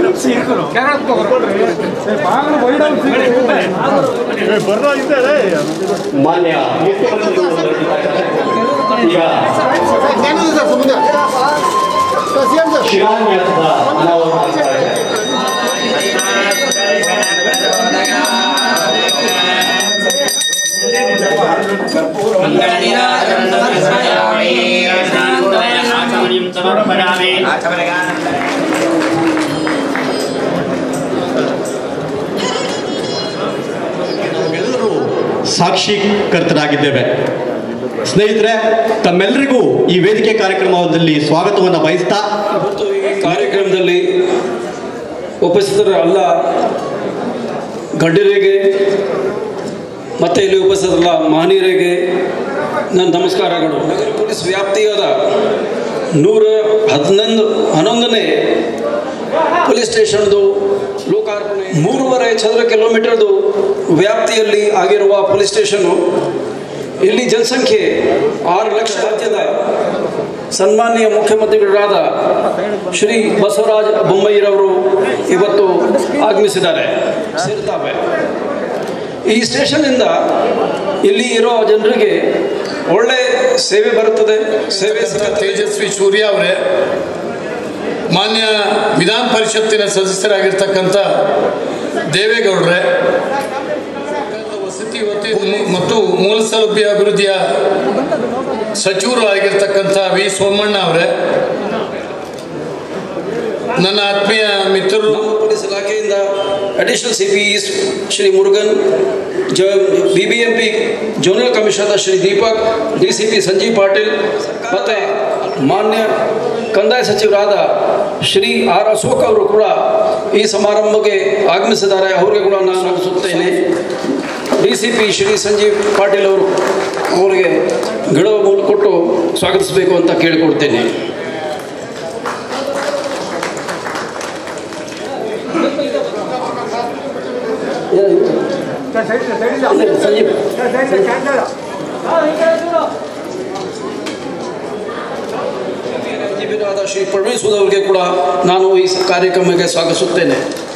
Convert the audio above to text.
ಮಾನ್ಯ ಮುಖ್ಯಮಂತ್ರಿಗಳು ಹೊರಟಿದ್ದಾರೆ. ಈಗ ಶಿಲಾನ್ಯಾಸದ ಅನಾವರಣ ಮಾಡ್ತಾರೆ. ನಾವೆಲ್ಲರೂ ಸಾಕ್ಷೀಕರ್ತರಾಗಿದ್ದೇವೆ ಸ್ನೇಹಿತರೆ ತಮ್ಮೆಲ್ಲರಿಗೂ ಈ ವೇದಿಕೆ ಕಾರ್ಯಕ್ರಮದಲ್ಲಿ ಸ್ವಾಗತವನ್ನು ಬಯಸ್ತಾ ಇವತ್ತು ಈ ಕಾರ್ಯಕ್ರಮದಲ್ಲಿ ಉಪಸ್ಥಿತರ ಎಲ್ಲ ಗಣ್ಯರಿಗೆ ಮತ್ತು ಇಲ್ಲಿ ಉಪಸ್ಥಿತರಲ್ಲ ಮಹನೀಯರಿಗೆ ನನ್ನ ನಮಸ್ಕಾರಗಳು ನಗರ ಪೊಲೀಸ್ ವ್ಯಾಪ್ತಿಯಾದ ನೂರ ಹದಿನೊಂದು ಹನ್ನೊಂದನೇ ಪೊಲೀಸ್ ಸ್ಟೇಷನ್ದು ಲೋಕಾರ್ಪಣೆ ಮೂರುವರೆ ಚದರ ಕಿಲೋಮೀಟರ್ದು ವ್ಯಾಪ್ತಿಯಲ್ಲಿ ಆಗಿರುವ ಪೊಲೀಸ್ ಸ್ಟೇಷನ್ನು ಇಲ್ಲಿ ಜನಸಂಖ್ಯೆ ಆರು ಲಕ್ಷ ರಾಜ್ಯದ ಸನ್ಮಾನ್ಯ ಮುಖ್ಯಮಂತ್ರಿಗಳಾದ ಶ್ರೀ ಬಸವರಾಜ ಬೊಮ್ಮಾಯಿರವರು ಇವತ್ತು ಆಗಮಿಸಿದ್ದಾರೆ ಸೇರ್ತಾವೆ ಈ ಸ್ಟೇಷನ್ನಿಂದ ಇಲ್ಲಿ ಇರೋ ಜನರಿಗೆ ಒಳ್ಳೆ ಸೇವೆ ಬರುತ್ತದೆ ಸೇವೆ ಸಿಗುತ್ತದೆ ತೇಜಸ್ವಿ ಸೂರ್ಯ ಅವರೇ ಮಾನ್ಯ ವಿಧಾನ ಪರಿಷತ್ತಿನ ಸದಸ್ಯರಾಗಿರ್ತಕ್ಕಂಥ ದೇವೇಗೌಡ್ರೆ ವಸತಿ ವತಿ- ಮತ್ತು ಮೂಲಸೌಲಭ್ಯ ಅಭಿವೃದ್ಧಿಯ ಸಚಿವರು ಆಗಿರ್ತಕ್ಕಂಥ ವಿ ಸೋಮಣ್ಣ ಅವರೇ ನನ್ನ ಆತ್ಮೀಯ ಮಿತ್ರರು ನಮ್ಮ ಪೊಲೀಸ್ ಇಲಾಖೆಯಿಂದ additional C P Shri Murugan ಜ B B M P zonal commissioner Shri Deepak D C P Sanjeev Patil ಮತ್ತು ಮಾನ್ಯ ಕಂದಾಯ ಸಚಿವರಾದ ಶ್ರೀ ಆರ್ ಅಶೋಕ್ ಅವರು ಕೂಡ ಈ ಸಮಾರಂಭಕ್ಕೆ ಆಗಮಿಸಿದ್ದಾರೆ ಅವರಿಗೆ ಕೂಡ ನಾನು ನಗಿಸುತ್ತೇನೆ D C P Shri Sanjeev Patil ಅವರು ಅವರಿಗೆ ಗಿಡವ ಮೂಲ ಕೊಟ್ಟು ಸ್ವಾಗತಿಸಬೇಕು ಅಂತ ಕೇಳಿಕೊಡ್ತೇನೆ ಸಂಜೀವ್ ರಾಜ್ಯವೀರಾದ ಶ್ರೀ ಪರಮೇಶ್ವರ್ ಅವರಿಗೆ ಕೂಡ ನಾನು ಈ ಕಾರ್ಯಕ್ರಮಕ್ಕೆ ಸ್ವಾಗತಿಸುತ್ತೇನೆ